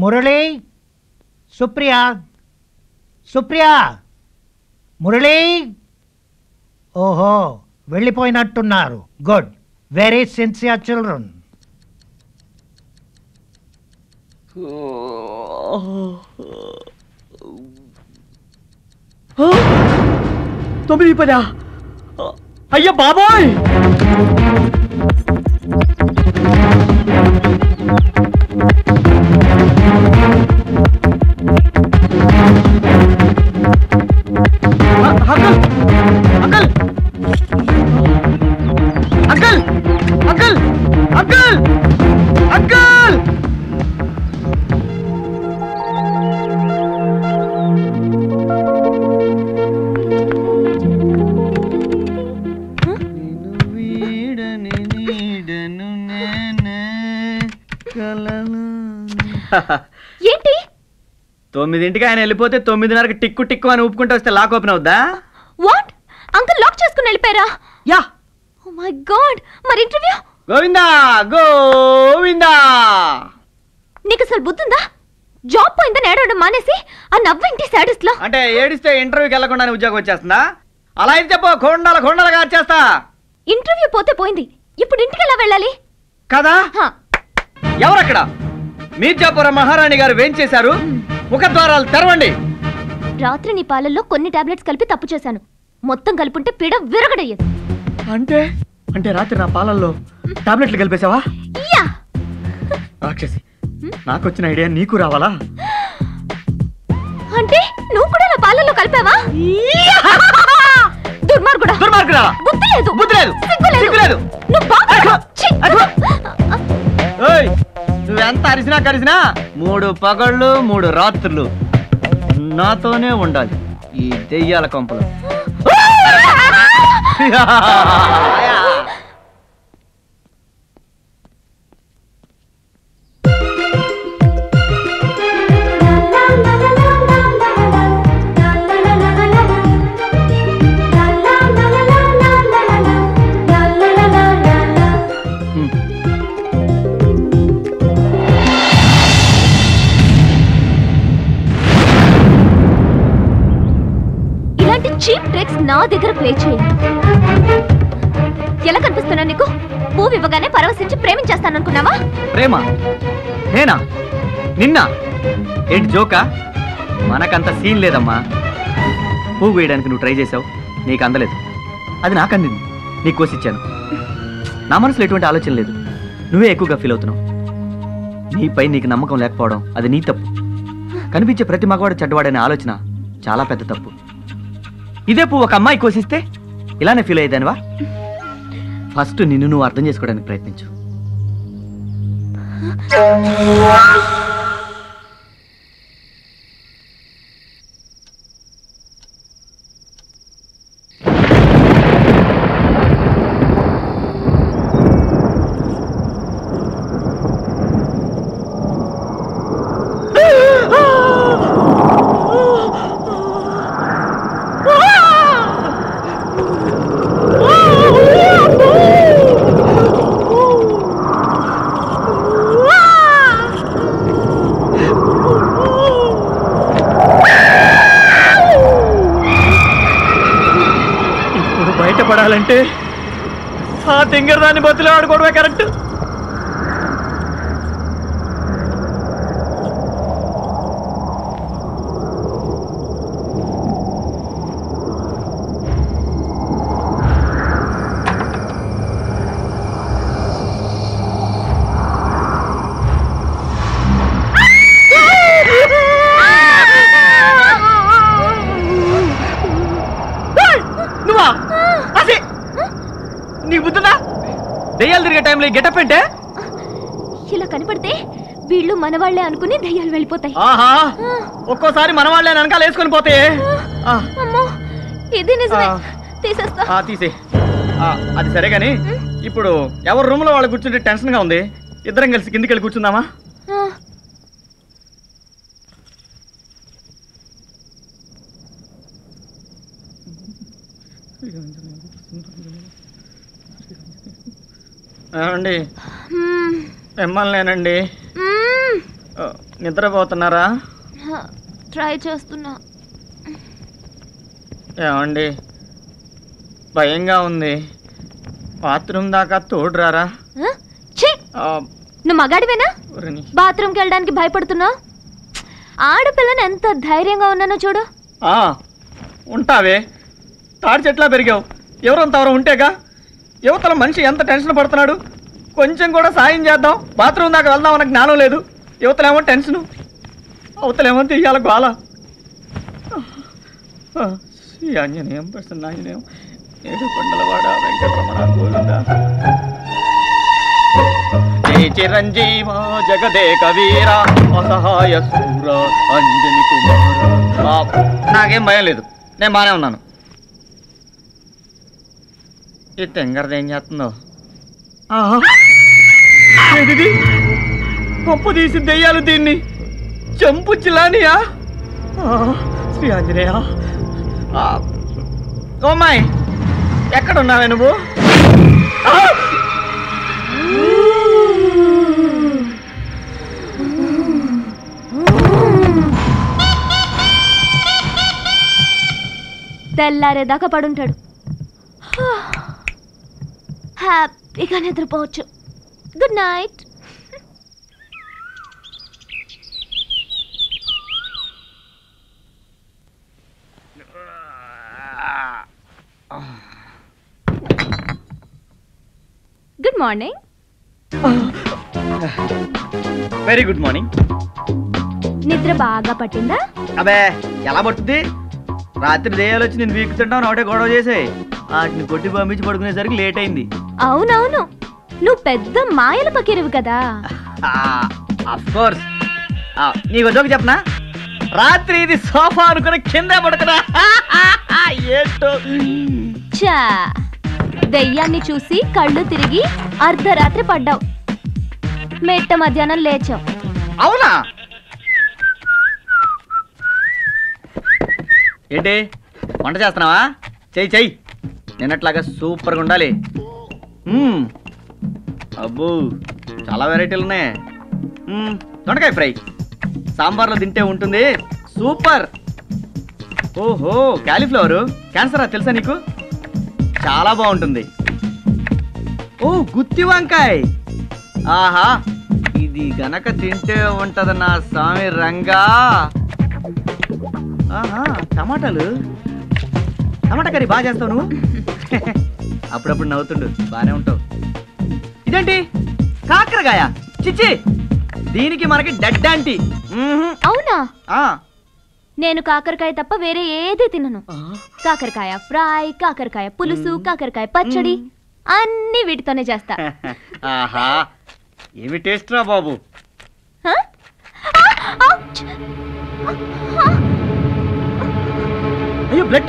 మురళి సుప్రియ సుప్రియ మురళి ఓహో వెళ్ళిపోయినట్టున్నారు good very sincere children తొమ్మిది పదా అయ్యా బాబోయ్ uncle uncle uncle uncle uncle uncle ఏంటి తొమ్మిదింటికి ఆయన వెళ్ళిపోతే తొమ్మిదిన్నరకి టిక్కు టిక్కు అని ఊపుకుంటూ వస్తే లాక్ ఓపెన్ అవుద్దా వాట్ అంకుల్ లాక్ చేసుకుని వెళ్ళిపోయారా యా ఓ మై గాడ్ మరి ఇంటర్వ్యూ గోవిందా గోవిందా నీకు అసలు బుద్ధుందా జాబ్ పోయిందని ఏడవడం మానేసి ఆ నవ్వేంటి సాడెస్ట్ లో అంటే ఏడిస్తే ఇంటర్వ్యూకి వెళ్ళకుండానే ఉద్యోగం వచ్చేస్తుందా అలా అయితే చెప్పు కొండల కొండలుగా వచ్చేస్తా ఇంటర్వ్యూ పోతే పోయింది ఇప్పుడు ఇంటికి ఎలా వెళ్ళాలి కదా హా, ఎవరక్కడ మీర్జాపురం మహారాణి గారు వేంచేశారు ముఖద్వారాలు తెరవండి రాత్రి నీ పాలల్లో కొన్ని టాబ్లెట్స్ కలిపి తప్పు చేశాను మొత్తం కలుపుంటే పీడ విరగడయ్యేది అంటే అంటే రాత్రి నా పాలల్లో టాబ్లెట్లు కలిపేశావా యా రాక్షసి నాకు వచ్చిన ఐడియా నీకు రావాలా అంటే నువ్వు కూడా నా పాలల్లో కలిపావా దుర్మార్గుడా దుర్మార్గుడా బుద్ధి లేదు బుద్ధి లేదు సిగ్గు లేదు సిగ్గు లేదు నువ్వు బాగా ఛీ! అదిగో. ఓయ్ నువ్వెంత అరిసినా కరిసినా మూడు పగళ్ళు మూడు రాత్రులు నాతోనే ఉండాలి ఈ దెయ్యాల కొంపలు హ్మ్. ఇలాంటి చీప్ ట్రిక్స్ నా దగ్గర ప్లే చేయండి ఎలా కనిపిస్తున్నా నీకు పువ్వు ఇవ్వగానే పరవశించి ప్రేమించేస్తాననుకున్నావా ప్రేమ నేనా నిన్న ఏంటి జోకా మనకంత సీన్ లేదమ్మా పువ్వు వేయడానికి నువ్వు ట్రై చేసావు నీకు అందలేదు అది నాకు అందింది నీకు కోసిచ్చాను నా మనసులో ఎటువంటి ఆలోచన లేదు నువ్వే ఎక్కువగా ఫీల్ అవుతున్నావు నీపై నీకు నమ్మకం లేకపోవడం అది నీ తప్పు కనిపించే ప్రతి మగవాడు చెడ్డవాడనే ఆలోచన చాలా పెద్ద తప్పు ఇదే పువ్వు ఒక అమ్మాయి కోసిస్తే ఇలానే ఫీల్ అయ్యేదానివా ఫస్ట్ నిన్ను నువ్వు అర్థం చేసుకోవడానికి ప్రయత్నించు ఇప్పుడు బయటపడాలంటే ఆ తింగరదాన్ని బతులు ఆడుకోవడమే కరెక్ట్ నువ్వా అసి నీకు బుద్ధుందా దెయ్యాలు తిరిగే టైంలో గెటప్ ఏంటే ఇలా కనపడితే వీళ్ళు మనవాళ్లే అనుకుని దయ్యాలు వెళ్ళిపోతాయి ఆహా ఒక్కోసారి మన వాళ్ళే వెనకాల వేసుకొని పోతే ఆ, అమ్మో ఇది నిజమే ఆ. తీసేస్తా ఆ, తీసే ఆ, అది సరే గాని ఇప్పుడు ఎవరు రూమ్ లో వాళ్ళు కూర్చుంటే టెన్షన్ గా ఉంది ఇద్దరం కలిసి కిందికి వెళ్ళి కూర్చుందామా ఆ, ఏమండి మ్మ్, మిమ్మల్నేనండి మ్మ్. ఆ, నిద్రపోతున్నారా ట్రై చేస్తున్నా ఏమండి భయంగా ఉంది బాత్రూమ్ దాకా తోడురారా ఆ? ఛీ నువ్వు మగాడివేనా ఊరిని. బాత్రూమ్కి వెళ్ళడానికి భయపడుతున్నా ఆడపిల్లని ఎంత ధైర్యంగా ఉన్నానో చూడు ఆ, ఉంటావే తాడి చెట్లా పెరిగావు ఎవరంతవరం ఉంటేగా యువతల మనిషి ఎంత టెన్షన్ పడుతున్నాడు కొంచెం కూడా సాయం చేద్దాం బాత్రూమ్ దాకా వెళ్దాం అన్న జ్ఞానం లేదు యువతలేమో టెన్షను అవతలేమో తెయ్యాల గోల ఆ, శ్రీ ఆంజనేయం ప్రసన్నాంజనేయం ఏడు కొండలవాడ వెంకటరమణ గోవింద జై చిరంజీవ జగదేక వీర అసహాయ సూర అంజని కుమార ఆ, నాకేం భయం లేదు నేను బాగానే ఉన్నాను ఈ తెంగరది ఏం చేస్తుందో ఆహా. ఏదిది గొప్ప తీసి దెయ్యాలు దీన్ని చంపు చిలానియా ఆ, శ్రీ ఆంజనేయ ఆ, ఓమాయ్ ఎక్కడున్నావే నువ్వు ఆ! తెల్లారేదాకా పడుంటాడు హ్యాపీగా నిద్రపోవచ్చు good night good morning very good morning నిద్ర బాగా పట్టిందా అబే ఎలా పడుతుంది రాత్రి దెయ్యాలు వచ్చి నేను వీక్కుతుంటావు ఒకటే గొడవ చేసాయి వాటిని కొట్టి పంపించి పడుకునేసరికి లేట్ అయింది అవునవును నువ్వు పెద్ద మాయల పకిరివి కదా అఫ్ కోర్స్ నీకు జోక్ చెప్పనా రాత్రి ఇది సోఫా అనుకుని కింద పడుకున్నా ఏంటో చా దెయ్యాన్ని చూసి కళ్ళు తిరిగి అర్ధరాత్రి పడ్డావు మెట్ట మధ్యాహ్నం లేచావు అవునా ఏంటి వంట చేస్తున్నావా చెయ్యి చెయ్యి నిన్నట్లాగా సూపర్గా ఉండాలి మ్మ్. అబ్బో చాలా వెరైటీలు ఉన్నాయి మ్మ్. దొండకాయ ఫ్రై సాంబార్లో తింటే ఉంటుంది సూపర్ ఓహో క్యాలీఫ్లవర్ క్యాన్సరా తెలుసా నీకు చాలా బాగుంటుంది ఓ గుత్తి వంకాయ ఆహా ఇది గనక తింటే ఉంటది నా స్వామి రంగా ఆహా టమాటాలు టమాటా కర్రీ బాగా చేస్తావు నువ్వు అప్పుడప్పుడు నవ్వుతుండు బాగానే ఉంటావు ఇదేంటి కాకరకాయ చిచ్చి దీనికి మనకి డెడ్ ఆంటీ మ్మ్హ్మ్. అవునా ఆ. నేను కాకరకాయ తప్ప వేరే ఏది తినను ఆ. కాకరకాయ ఫ్రై కాకరకాయ పులుసు కాకరకాయ పచ్చడి అన్ని వీటితోనే చేస్తా ఆహా ఏమి టేస్ట్ రా బాబు హ? ఆ! ఔచ్! అయ్యో బ్లడ్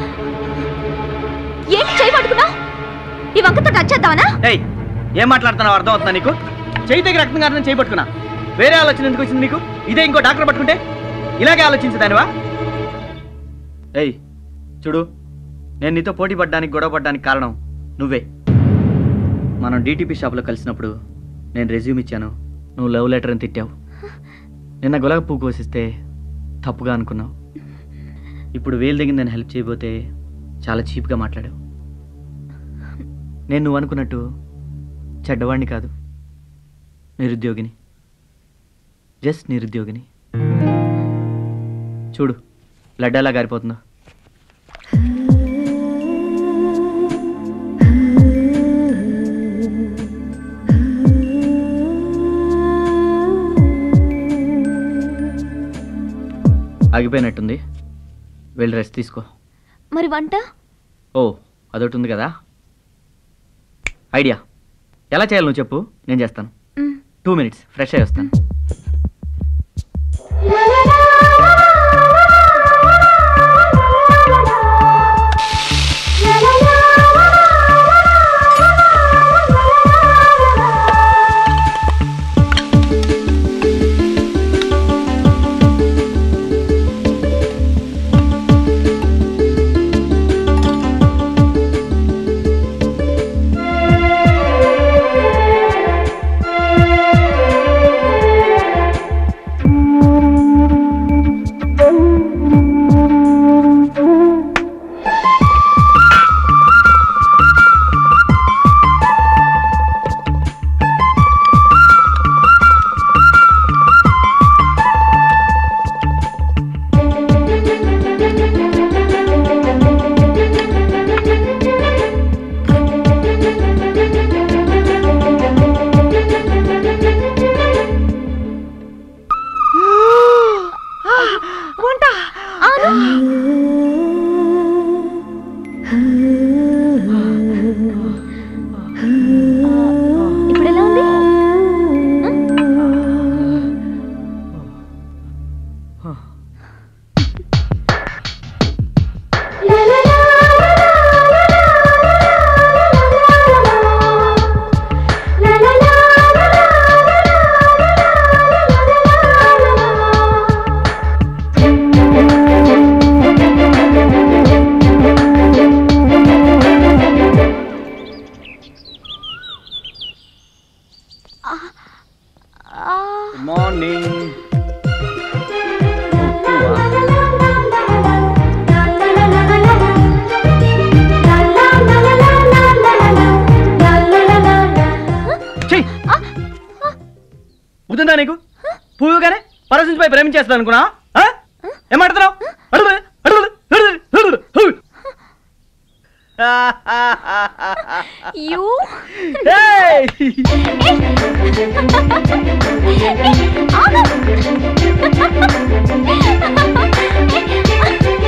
ఏంటి చేయి పట్టుకున్నా ఈ వంకతో టచ్ చేద్దామనా ఏయ్ ఏం మాట్లాడుతున్నావు అర్థం అవుతుందా నీకు చేయి దగ్గర రక్తం కారణం చేయి పట్టుకున్నా వేరే ఆలోచన ఎందుకు వచ్చింది నీకు ఇదే ఇంకో డాక్టర్ పట్టుకుంటే ఇలాగే ఆలోచించదానివా ఏయ్ చూడు నేను నీతో పోటీ పడ్డానికి గొడవ పడ్డానికి కారణం నువ్వే మనం డీటీపీ షాప్లో కలిసినప్పుడు నేను రెజ్యూమ్ ఇచ్చాను నువ్వు లవ్ లెటర్ అని తిట్టావు నిన్న గులాబీ పువ్వు కోసిస్తే తప్పుగా అనుకున్నావు ఇప్పుడు వేలు దగ్గర నేను హెల్ప్ చేయబోతే చాలా చీప్గా మాట్లాడావు నేను నువ్వు అనుకున్నట్టు చెడ్డవాడిని కాదు నిరుద్యోగిని జస్ట్ నిరుద్యోగిని చూడు బ్లడ్ ఎలా గారిపోతుందో ఆగిపోయినట్టుంది వెళ్ళి రెస్ట్ తీసుకో మరి వంట ఓ అదొకటి ఉంది కదా ఐడియా ఎలా చేయాలి నువ్వు చెప్పు నేను చేస్తాను మ్. టూ మినిట్స్ ఫ్రెష్ అయ్యి వస్తాను ఆ ప్రేమించేస్తాను అనుకున్నా ఆ? ఏం మాట్లాడుతున్నావు అడుగు అడుగు అడుగు అడుగు అడుగు యూ ఏయ్! ఆగు